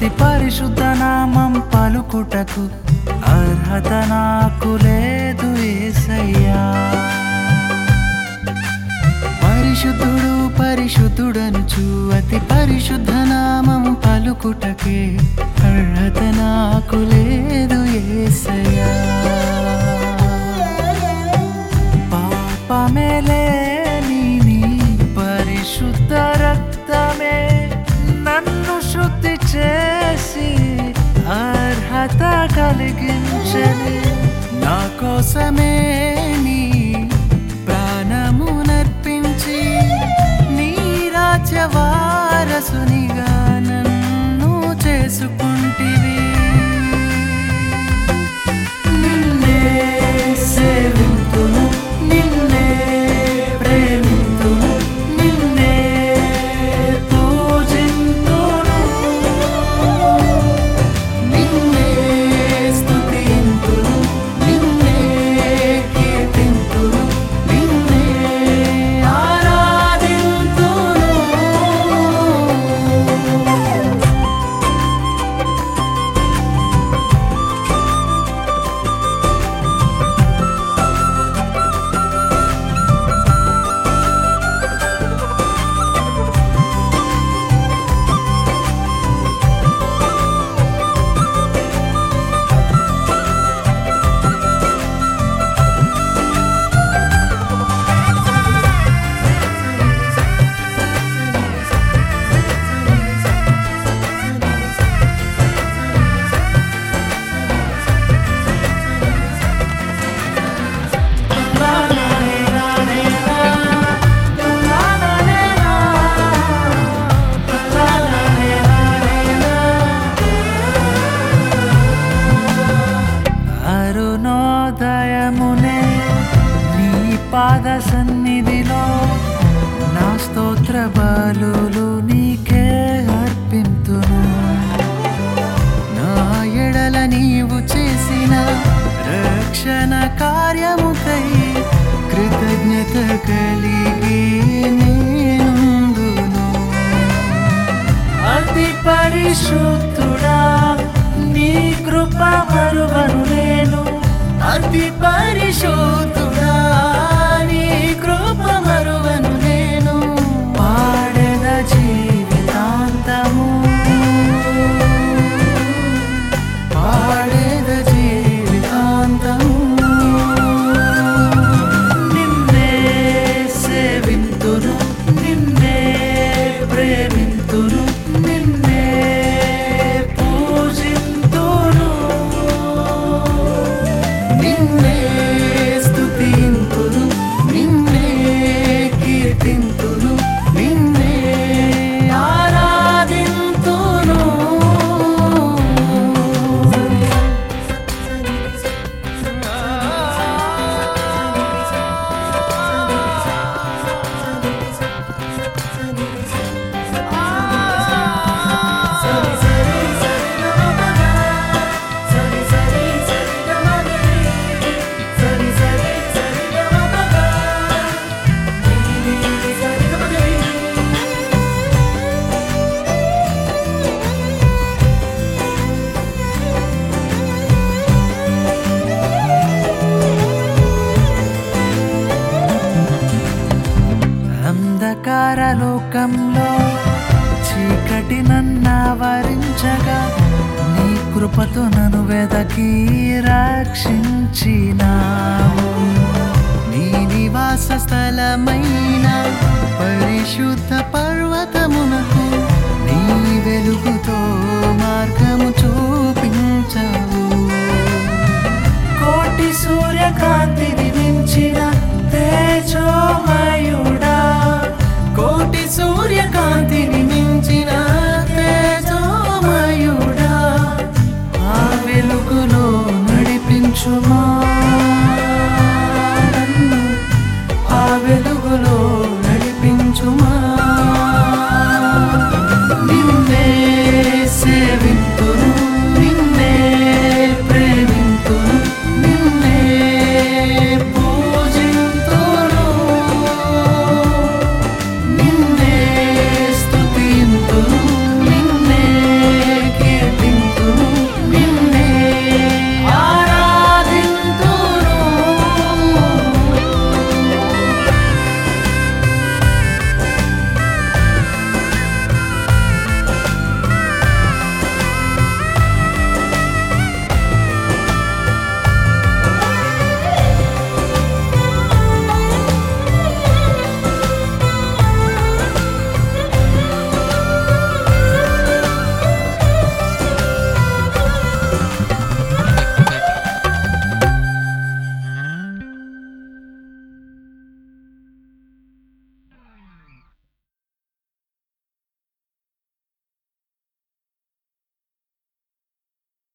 అతి పరిశుద్ధ నామం పలుకుటకు అర్హత నాకు లేదు ఏసయ్యా పరిశుద్ధుడు పరిశుద్ధుడనుచు అతి పరిశుద్ధ నామం పలుకుటకే అర్హత నాకు లేదు ఏసయ్యా పాపమే లేని నీ పరిశుద్ధ రక్తమే నన్ను శుద్ధి చేసి అర్హత కలిగించని నా కోసమే నీ ప్రాణము నర్పించి నీ రాజ్య వారసునిగా నన్ను చేసుకుంటివి నిన్నే సేవింతును నిన్నే ప్రేమింతును నిన్నే పూజింతును నిన్నే స్తుతింతును నిన్నే కీర్తింతును నిన్నే ఆరాధింతును అరుణోదయమునే నీ పాద సన్నిధిలో నా స్తోత్ర బలులు నీకే అర్పింతును నా ఎడల నీవు చేసిన రక్షణ కార్యముకై కృతజ్ఞత కలిగి నేనుందును అతి పరిశుద్ధుడా నీ కృప మరువను నేను అతి పరిశుద్ధుడా నీ కృప మరువను నేను పాడెద జీవితాంతము పాడెద జీవితాంతము నిన్నే సేవింతును నిన్నే ప్రేమింతును నిన్నే పూజింతును నిన్నే స్తుతింతును నిన్నే కీర్తింతును నిన్నే ఆరాధింతును అంధకార లోకంలో చీకటి నన్నావరించగా నీ కృపతో నన్ను వెదకి రక్షించినావు నీ నివాస స్థలమైన పరిశుద్ధ పర్వతమునకు నీ వెలుగు